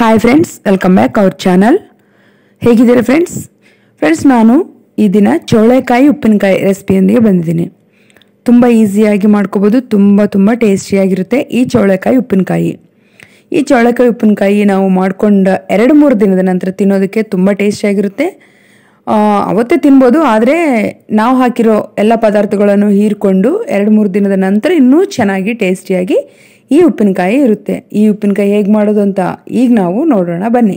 hi friends welcome back ಅವ್ರ channel ಹೇಗಿದ್ದೀರಾ friends friends ನಾನು ಈ ದಿನ ಚೌಳೆಕಾಯಿ ಉಪ್ಪಿನಕಾಯಿ ರೆಸಿಪಿಯೊಂದಿಗೆ ಬಂದಿದ್ದೀನಿ ತುಂಬ ಈಸಿಯಾಗಿ ಮಾಡ್ಕೋಬೋದು ತುಂಬ ತುಂಬ ಟೇಸ್ಟಿಯಾಗಿರುತ್ತೆ ಈ ಚೌಳೆಕಾಯಿ ಉಪ್ಪಿನಕಾಯಿ ಈ ಚೌಳೆಕಾಯಿ ಉಪ್ಪಿನಕಾಯಿ ನಾವು ಮಾಡ್ಕೊಂಡ ಎರಡು ಮೂರು ದಿನದ ನಂತರ ತಿನ್ನೋದಕ್ಕೆ ತುಂಬ ಟೇಸ್ಟಿಯಾಗಿರುತ್ತೆ ಆ, ಅವತ್ತೇ ತಿನ್ಬೋದು ಆದರೆ ನಾವು ಹಾಕಿರೋ ಎಲ್ಲ ಪದಾರ್ಥಗಳನ್ನು ಹೀರ್ಕೊಂಡು ಎರಡು ಮೂರು ದಿನದ ನಂತರ ಇನ್ನೂ ಚೆನ್ನಾಗಿ ಟೇಸ್ಟಿಯಾಗಿ ಈ ಉಪ್ಪಿನಕಾಯಿ ಇರುತ್ತೆ ಈ ಉಪ್ಪಿನಕಾಯಿ ಹೇಗೆ ಮಾಡೋದು ಅಂತ ಈಗ ನಾವು ನೋಡೋಣ ಬನ್ನಿ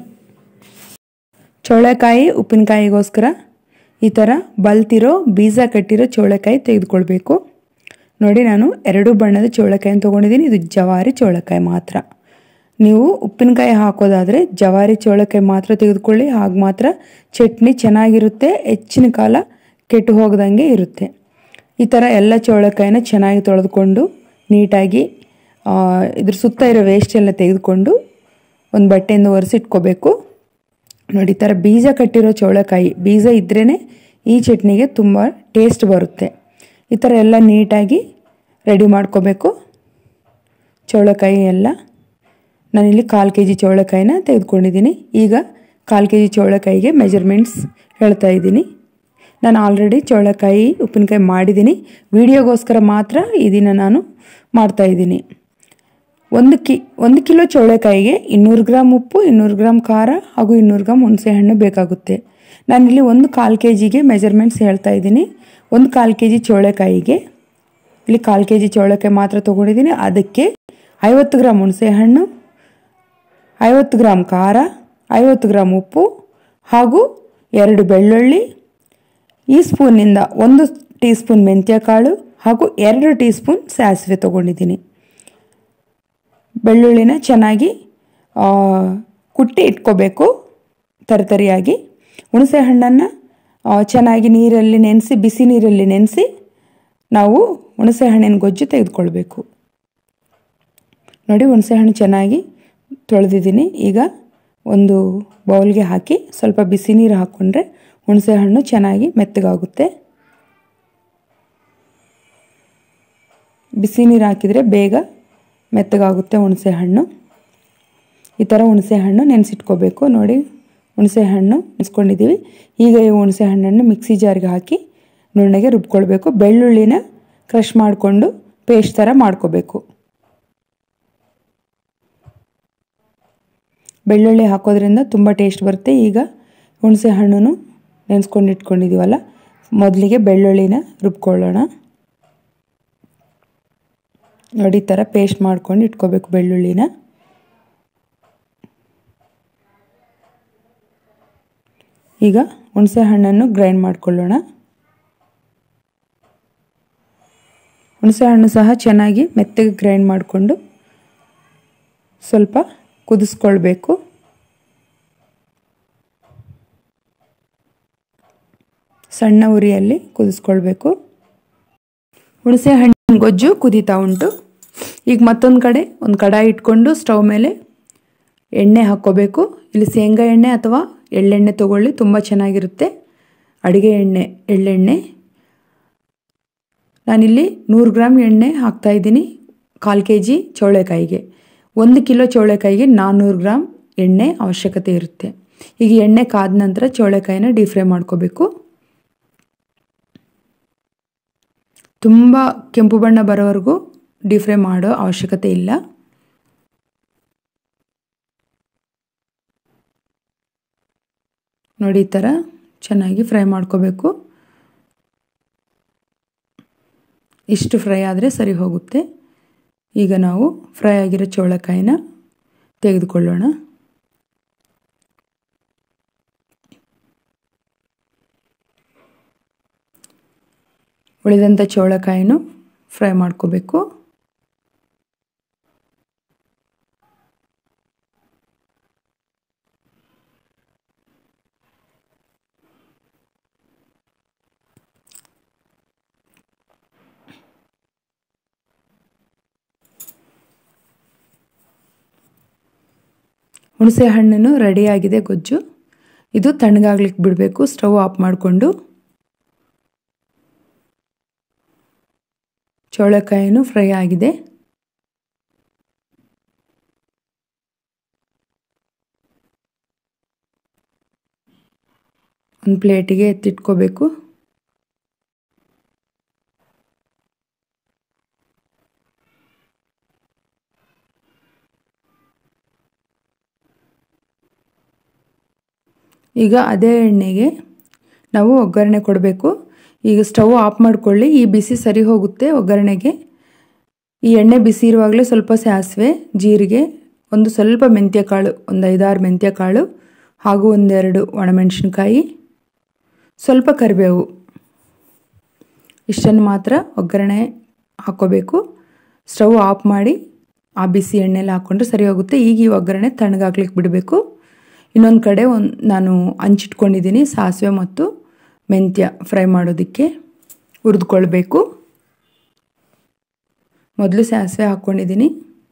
ಚೌಳೆಕಾಯಿ ಉಪ್ಪಿನಕಾಯಿಗೋಸ್ಕರ ಈ ಥರ ಬಲ್ತಿರೋ ಬೀಜ ಕಟ್ಟಿರೋ ಚೌಳೆಕಾಯಿ ತೆಗೆದುಕೊಳ್ಬೇಕು ನೋಡಿ ನಾನು ಎರಡು ಬಣ್ಣದ ಚೌಳೆಕಾಯಿನ ತೊಗೊಂಡಿದ್ದೀನಿ ಇದು ಜವಾರಿ ಚೌಳೆಕಾಯಿ ಮಾತ್ರ ನೀವು ಉಪ್ಪಿನಕಾಯಿ ಹಾಕೋದಾದರೆ ಜವಾರಿ ಚೌಳೆಕಾಯಿ ಮಾತ್ರ ತೆಗೆದುಕೊಳ್ಳಿ ಹಾಗೆ ಮಾತ್ರ ಚಟ್ನಿ ಚೆನ್ನಾಗಿರುತ್ತೆ ಹೆಚ್ಚಿನ ಕಾಲ ಕೆಟ್ಟು ಹೋಗದಂಗೆ ಇರುತ್ತೆ ಈ ಥರ ಎಲ್ಲ ಚೌಳೆಕಾಯಿನ ಚೆನ್ನಾಗಿ ತೊಳೆದುಕೊಂಡು ನೀಟಾಗಿ ಆ, ಇದ್ರ ಸುತ್ತ ಇರೋ ವೇಸ್ಟ್ ಎಲ್ಲ ತೆಗೆದುಕೊಂಡು ಒಂದು ಬಟ್ಟೆಯಿಂದ ಒರೆಸಿಟ್ಕೋಬೇಕು ನೋಡಿ ಈ ಥರ ಬೀಜ ಕಟ್ಟಿರೋ ಚೌಳೆಕಾಯಿ ಬೀಜ ಇದ್ರೇ ಈ ಚಟ್ನಿಗೆ ತುಂಬ ಟೇಸ್ಟ್ ಬರುತ್ತೆ ಈ ಥರ ಎಲ್ಲ ನೀಟಾಗಿ ರೆಡಿ ಮಾಡ್ಕೋಬೇಕು ಚೌಳೆಕಾಯಿ ಎಲ್ಲ ನಾನಿಲ್ಲಿ ಕಾಲು ಕೆ ಜಿ ಚೌಳೆಕಾಯಿನ ತೆಗೆದುಕೊಂಡಿದ್ದೀನಿ ಈಗ ಕಾಲು ಕೆ ಜಿ ಚೌಳೆಕಾಯಿಗೆ ಮೆಜರ್ಮೆಂಟ್ಸ್ ಹೇಳ್ತಾ ಇದ್ದೀನಿ ನಾನು ಆಲ್ರೆಡಿ ಚೌಳೆಕಾಯಿ ಉಪ್ಪಿನಕಾಯಿ ಮಾಡಿದ್ದೀನಿ ವಿಡಿಯೋಗೋಸ್ಕರ ಮಾತ್ರ ಈ ದಿನ ನಾನು ಮಾಡ್ತಾ ಇದ್ದೀನಿ ಒಂದು ಕಿ ಒಂದು ಕಿಲೋ ಚೌಳೆಕಾಯಿಗೆ ಇನ್ನೂರು ಗ್ರಾಮ್ ಉಪ್ಪು ಇನ್ನೂರು ಗ್ರಾಮ್ ಖಾರ ಹಾಗೂ ಇನ್ನೂರು ಗ್ರಾಮ್ ಹುಣಸೆಹಣ್ಣು ಬೇಕಾಗುತ್ತೆ ನಾನಿಲ್ಲಿ ಒಂದು ಕಾಲು ಕೆ ಜಿಗೆ ಮೆಜರ್ಮೆಂಟ್ಸ್ ಹೇಳ್ತಾ ಇದ್ದೀನಿ ಒಂದು ಕಾಲು ಕೆ ಜಿ ಚೌಳೆಕಾಯಿಗೆ ಇಲ್ಲಿ ಕಾಲು ಕೆ ಜಿ ಚೌಳೆಕಾಯಿ ಮಾತ್ರ ತೊಗೊಂಡಿದ್ದೀನಿ ಅದಕ್ಕೆ ಐವತ್ತು ಗ್ರಾಮ್ ಹುಣಸೆಹಣ್ಣು ಐವತ್ತು ಗ್ರಾಮ್ ಖಾರ ಐವತ್ತು ಗ್ರಾಮ್ ಉಪ್ಪು ಹಾಗೂ ಎರಡು ಬೆಳ್ಳುಳ್ಳಿ ಈ ಸ್ಪೂನಿಂದ ಒಂದು ಟೀ ಸ್ಪೂನ್ ಮೆಂತ್ಯ ಕಾಳು ಹಾಗೂ ಎರಡು ಟೀ ಸ್ಪೂನ್ ಸಾಸಿವೆ ತೊಗೊಂಡಿದ್ದೀನಿ ಬೆಳ್ಳುಳ್ಳಿನ ಚೆನ್ನಾಗಿ ಆ, ಕುಟ್ಟಿ ಇಟ್ಕೋಬೇಕು ತರತರಿಯಾಗಿ ಹುಣಸೆ ಹಣ್ಣನ್ನು ಚೆನ್ನಾಗಿ ನೀರಲ್ಲಿ ನೆನೆಸಿ ಬಿಸಿ ನೀರಲ್ಲಿ ನೆನೆಸಿ ನಾವು ಹುಣಸೆ ಹಣ್ಣಿನ ಗೊಜ್ಜು ತೆಗೆದುಕೊಳ್ಬೇಕು ನೋಡಿ ಹುಣಸೆ ಹಣ್ಣು ಚೆನ್ನಾಗಿ ತೊಳೆದಿದ್ದೀನಿ ಈಗ ಒಂದು ಬೌಲ್ಗೆ ಹಾಕಿ ಸ್ವಲ್ಪ ಬಿಸಿ ನೀರು ಹಾಕ್ಕೊಂಡ್ರೆ ಹುಣಸೆ ಹಣ್ಣು ಚೆನ್ನಾಗಿ ಮೆತ್ತಗಾಗುತ್ತೆ ಬಿಸಿ ನೀರು ಹಾಕಿದರೆ ಬೇಗ ಮೆತ್ತಗಾಗುತ್ತೆ ಹುಣಸೆ ಹಣ್ಣು ಈ ಥರ ಹುಣಸೆ ಹಣ್ಣು ನೆನೆಸಿಟ್ಕೋಬೇಕು ನೋಡಿ ಹುಣಸೆ ಹಣ್ಣು ನೆನೆಸ್ಕೊಂಡಿದ್ದೀವಿ ಈಗ ಈ ಹುಣಸೆ ಹಣ್ಣನ್ನು ಮಿಕ್ಸಿ ಜಾರ್ಗೆ ಹಾಕಿ ನುಣ್ಣಗೆ ರುಬ್ಕೊಳ್ಬೇಕು ಬೆಳ್ಳುಳ್ಳಿನ ಕ್ರಷ್ ಮಾಡಿಕೊಂಡು ಪೇಸ್ಟ್ ಥರ ಮಾಡ್ಕೋಬೇಕು ಬೆಳ್ಳುಳ್ಳಿ ಹಾಕೋದ್ರಿಂದ ತುಂಬ ಟೇಸ್ಟ್ ಬರುತ್ತೆ ಈಗ ಹುಣಸೆ ಹಣ್ಣು ನೆನೆಸ್ಕೊಂಡು ಇಟ್ಕೊಂಡಿದ್ದೀವಲ್ಲ ಮೊದಲಿಗೆ ಬೆಳ್ಳುಳ್ಳಿನ ರುಬ್ಕೊಳ್ಳೋಣ ನೋಡಿ ಈ ಥರ ಪೇಸ್ಟ್ ಮಾಡ್ಕೊಂಡು ಇಟ್ಕೋಬೇಕು ಬೆಳ್ಳುಳ್ಳಿನ ಈಗ ಹುಣಸೆ ಹಣ್ಣನ್ನು ಗ್ರೈಂಡ್ ಮಾಡ್ಕೊಳ್ಳೋಣ ಹುಣಸೆ ಹಣ್ಣು ಸಹ ಚೆನ್ನಾಗಿ ಮೆತ್ತಗೆ ಗ್ರೈಂಡ್ ಮಾಡಿಕೊಂಡು ಸ್ವಲ್ಪ ಕುದಿಸ್ಕೊಳ್ಬೇಕು ಸಣ್ಣ ಉರಿಯಲ್ಲಿ ಕುದಿಸ್ಕೊಳ್ಬೇಕು ಹುಣಸೆ ಹಣ್ಣಿನ ಗೊಜ್ಜು ಕುದೀತಾ ಉಂಟು ಈಗ ಮತ್ತೊಂದು ಕಡೆ ಒಂದು ಕಡಾಯಿ ಇಟ್ಕೊಂಡು ಸ್ಟವ್ ಮೇಲೆ ಎಣ್ಣೆ ಹಾಕ್ಕೋಬೇಕು ಇಲ್ಲಿ ಶೇಂಗಾ ಎಣ್ಣೆ ಅಥವಾ ಎಳ್ಳೆಣ್ಣೆ ತೊಗೊಳ್ಳಿ ತುಂಬ ಚೆನ್ನಾಗಿರುತ್ತೆ ಅಡುಗೆ ಎಣ್ಣೆ ಎಳ್ಳೆಣ್ಣೆ ನಾನಿಲ್ಲಿ ನೂರು ಗ್ರಾಮ್ ಎಣ್ಣೆ ಹಾಕ್ತಾ ಇದ್ದೀನಿ ಕಾಲು ಕೆ ಜಿ ಚೌಳೆಕಾಯಿಗೆ ಒಂದು ಕಿಲೋ ಚೌಳೆಕಾಯಿಗೆ ನಾನ್ನೂರು ಗ್ರಾಮ್ ಎಣ್ಣೆ ಅವಶ್ಯಕತೆ ಇರುತ್ತೆ ಈಗ ಎಣ್ಣೆ ಕಾದ ನಂತರ ಚೌಳೆಕಾಯಿನ ಡೀಪ್ ಫ್ರೈ ಮಾಡ್ಕೋಬೇಕು ತುಂಬ ಕೆಂಪು ಬಣ್ಣ ಬರೋವರೆಗೂ ಡೀಪ್ ಫ್ರೈ ಮಾಡೋ ಅವಶ್ಯಕತೆ ಇಲ್ಲ ನೋಡಿ ಈ ಥರ ಚೆನ್ನಾಗಿ ಫ್ರೈ ಮಾಡ್ಕೋಬೇಕು ಇಷ್ಟು ಫ್ರೈ ಆದರೆ ಸರಿ ಹೋಗುತ್ತೆ ಈಗ ನಾವು ಫ್ರೈ ಆಗಿರೋ ಚೌಳೆಕಾಯಿನ ತೆಗೆದುಕೊಳ್ಳೋಣ ಉಳಿದಂಥ ಚೌಳೆಕಾಯಿನೂ ಫ್ರೈ ಮಾಡ್ಕೋಬೇಕು ಹುಣಸೆ ಹಣ್ಣನ್ನು ರೆಡಿಯಾಗಿದೆ ಗೊಜ್ಜು ಇದು ತಣ್ಣಗಾಗ್ಲಿಕ್ಕೆ ಬಿಡಬೇಕು ಸ್ಟವ್ ಆಫ್ ಮಾಡಿಕೊಂಡು ಚೌಳೆಕಾಯಿನೂ ಫ್ರೈ ಆಗಿದೆ ಒಂದು ಪ್ಲೇಟಿಗೆ ಎತ್ತಿಟ್ಕೋಬೇಕು ಈಗ ಅದೇ ಎಣ್ಣೆಗೆ ನಾವು ಒಗ್ಗರಣೆ ಕೊಡಬೇಕು ಈಗ ಸ್ಟವ್ ಆಫ್ ಮಾಡ್ಕೊಳ್ಳಿ ಈ ಬಿಸಿ ಸರಿ ಹೋಗುತ್ತೆ ಒಗ್ಗರಣೆಗೆ ಈ ಎಣ್ಣೆ ಬಿಸಿ ಇರುವಾಗಲೇ ಸ್ವಲ್ಪ ಸಾಸಿವೆ ಜೀರಿಗೆ ಒಂದು ಸ್ವಲ್ಪ ಮೆಂತ್ಯ ಕಾಳು ಒಂದು ಐದಾರು ಮೆಂತ್ಯ ಕಾಳು ಹಾಗೂ ಒಂದೆರಡು ಒಣಮೆಣಸಿನ್ಕಾಯಿ ಸ್ವಲ್ಪ ಕರಿಬೇವು ಇಷ್ಟನ್ನು ಮಾತ್ರ ಒಗ್ಗರಣೆ ಹಾಕ್ಕೋಬೇಕು ಸ್ಟವ್ ಆಫ್ ಮಾಡಿ ಆ ಬಿಸಿ ಎಣ್ಣೆಲಿ ಹಾಕ್ಕೊಂಡ್ರೆ ಸರಿ ಹೋಗುತ್ತೆ ಈಗ ಈ ಒಗ್ಗರಣೆ ತಣ್ಣಗಾಗ್ಲಿಕ್ಕೆ ಬಿಡಬೇಕು ಇನ್ನೊಂದು ಕಡೆ ಒಂದು ನಾನು ಹಂಚಿಟ್ಕೊಂಡಿದ್ದೀನಿ ಸಾಸಿವೆ ಮತ್ತು ಮೆಂತ್ಯ ಫ್ರೈ ಮಾಡೋದಕ್ಕೆ ಹುರಿದುಕೊಳ್ಬೇಕು ಮೊದಲು ಸಾಸಿವೆ ಹಾಕ್ಕೊಂಡಿದ್ದೀನಿ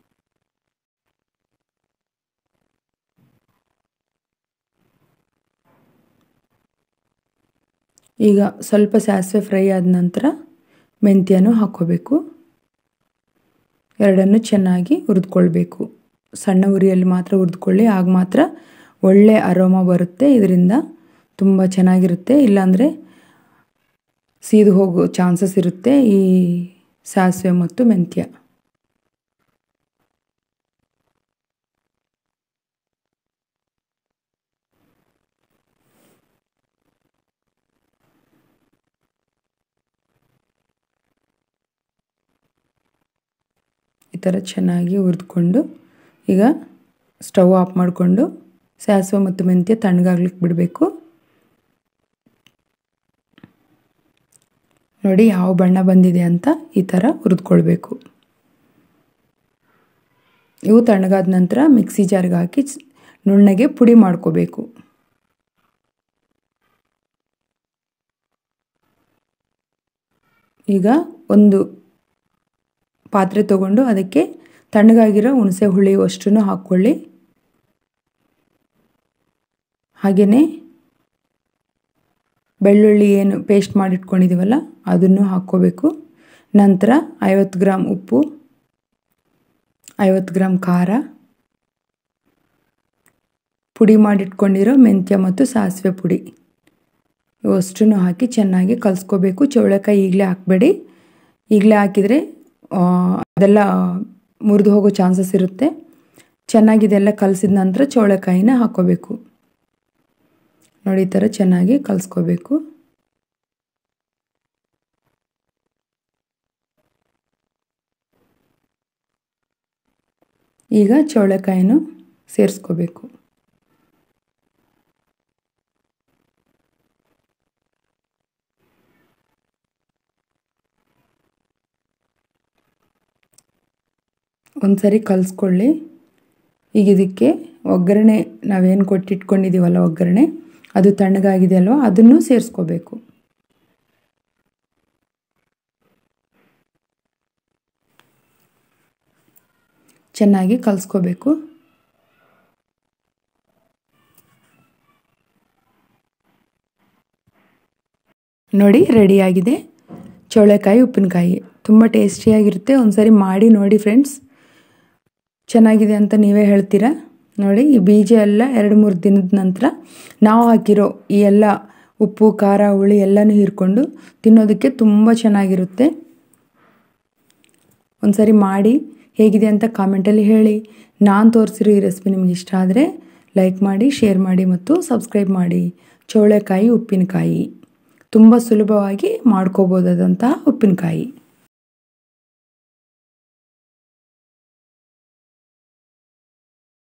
ಈಗ ಸ್ವಲ್ಪ ಸಾಸಿವೆ ಫ್ರೈ ಆದ ನಂತರ ಮೆಂತ್ಯನೂ ಹಾಕ್ಕೋಬೇಕು ಎರಡನ್ನು ಚೆನ್ನಾಗಿ ಹುರಿದುಕೊಳ್ಬೇಕು ಸಣ್ಣ ಉರಿಯಲ್ಲಿ ಮಾತ್ರ ಹುರಿದುಕೊಳ್ಳಿ ಆಗ ಮಾತ್ರ ಒಳ್ಳೆ ಅರೋಮ ಬರುತ್ತೆ ಇದರಿಂದ ತುಂಬ ಚೆನ್ನಾಗಿರುತ್ತೆ ಇಲ್ಲಾಂದರೆ ಸೀದು ಹೋಗೋ ಚಾನ್ಸಸ್ ಇರುತ್ತೆ ಈ ಸಾಸಿವೆ ಮತ್ತು ಮೆಂತ್ಯ ಈ ಥರ ಚೆನ್ನಾಗಿ ಹುರಿದುಕೊಂಡು ಈಗ ಸ್ಟವ್ ಆಫ್ ಮಾಡಿಕೊಂಡು ಸಾಸಿವೆ ಮತ್ತು ಮೆಂತ್ಯ ತಣ್ಣಗಾಗ್ಲಿಕ್ಕೆ ಬಿಡಬೇಕು ನೋಡಿ ಯಾವ ಬಣ್ಣ ಬಂದಿದೆ ಅಂತ ಈ ಥರ ಹುರಿದುಕೊಳ್ಬೇಕು ಇವು ತಣ್ಣಗಾದ ನಂತರ ಮಿಕ್ಸಿ ಜಾರ್ಗೆ ಹಾಕಿ ನುಣ್ಣಗೆ ಪುಡಿ ಮಾಡ್ಕೋಬೇಕು ಈಗ ಒಂದು ಪಾತ್ರೆ ತಗೊಂಡು ಅದಕ್ಕೆ ತಣ್ಣಗಾಗಿರೋ ಹುಣಸೆ ಹುಳಿ ಅಷ್ಟನ್ನು ಹಾಕ್ಕೊಳ್ಳಿ ಹಾಗೆಯೇ ಬೆಳ್ಳುಳ್ಳಿ ಏನು ಪೇಸ್ಟ್ ಮಾಡಿಟ್ಕೊಂಡಿದ್ದೀವಲ್ಲ ಅದನ್ನು ಹಾಕ್ಕೋಬೇಕು ನಂತರ ಐವತ್ತು ಗ್ರಾಮ್ ಉಪ್ಪು ಐವತ್ತು ಗ್ರಾಮ್ ಖಾರ ಪುಡಿ ಮಾಡಿಟ್ಕೊಂಡಿರೋ ಮೆಂತ್ಯ ಮತ್ತು ಸಾಸಿವೆ ಪುಡಿ ಇವಷ್ಟನ್ನು ಹಾಕಿ ಚೆನ್ನಾಗಿ ಕಲಿಸ್ಕೋಬೇಕು ಚೌಳೆಕಾಯಿ ಈಗಲೇ ಹಾಕಬೇಡಿ ಈಗಲೇ ಹಾಕಿದರೆ ಅದೆಲ್ಲ ಮುರಿದು ಹೋಗೋ ಚಾನ್ಸಸ್ ಇರುತ್ತೆ ಚೆನ್ನಾಗಿ ಇದೆಲ್ಲ ಕಲಸಿದ ನಂತರ ಚೌಳೆಕಾಯಿನ ಹಾಕ್ಕೋಬೇಕು ನೋಡಿ ಈ ಥರ ಚೆನ್ನಾಗಿ ಕಲಿಸ್ಕೋಬೇಕು ಈಗ ಚೌಳೆಕಾಯಿನೂ ಸೇರಿಸ್ಕೋಬೇಕು ಒಂದ್ಸರಿ ಕಲಿಸ್ಕೊಳ್ಳಿ ಈಗ ಇದಕ್ಕೆ ಒಗ್ಗರಣೆ ನಾವೇನು ಕೊಟ್ಟಿಟ್ಕೊಂಡಿದ್ದೀವಲ್ಲ ಒಗ್ಗರಣೆ ಅದು ತಣ್ಣಗಾಗಿದೆ ಅಲ್ವ ಅದನ್ನು ಸೇರಿಸ್ಕೋಬೇಕು ಚೆನ್ನಾಗಿ ಕಲಿಸ್ಕೋಬೇಕು ನೋಡಿ ರೆಡಿಯಾಗಿದೆ ಚೌಳೆಕಾಯಿ ಉಪ್ಪಿನಕಾಯಿ ತುಂಬ ಟೇಸ್ಟಿಯಾಗಿರುತ್ತೆ ಒಂದ್ಸರಿ ಮಾಡಿ ನೋಡಿ ಫ್ರೆಂಡ್ಸ್ ಚೆನ್ನಾಗಿದೆ ಅಂತ ನೀವೇ ಹೇಳ್ತೀರಾ ನೋಡಿ ಈ ಬೀಜ ಎಲ್ಲ ಎರಡು ಮೂರು ದಿನದ ನಂತರ ನಾವು ಹಾಕಿರೋ ಈ ಎಲ್ಲ ಉಪ್ಪು ಖಾರ ಹುಳಿ ಎಲ್ಲನೂ ಹೀರ್ಕೊಂಡು ತಿನ್ನೋದಕ್ಕೆ ತುಂಬ ಚೆನ್ನಾಗಿರುತ್ತೆ ಒಂದ್ಸರಿ ಮಾಡಿ ಹೇಗಿದೆ ಅಂತ ಕಾಮೆಂಟಲ್ಲಿ ಹೇಳಿ ನಾನು ತೋರಿಸಿರೋ ಈ ರೆಸಿಪಿ ನಿಮಗೆ ಇಷ್ಟ ಆದರೆ ಲೈಕ್ ಮಾಡಿ ಶೇರ್ ಮಾಡಿ ಮತ್ತು ಸಬ್ಸ್ಕ್ರೈಬ್ ಮಾಡಿ ಚೌಳೆಕಾಯಿ ಉಪ್ಪಿನಕಾಯಿ ತುಂಬ ಸುಲಭವಾಗಿ ಮಾಡ್ಕೋಬೋದಾದಂತಹ ಉಪ್ಪಿನಕಾಯಿ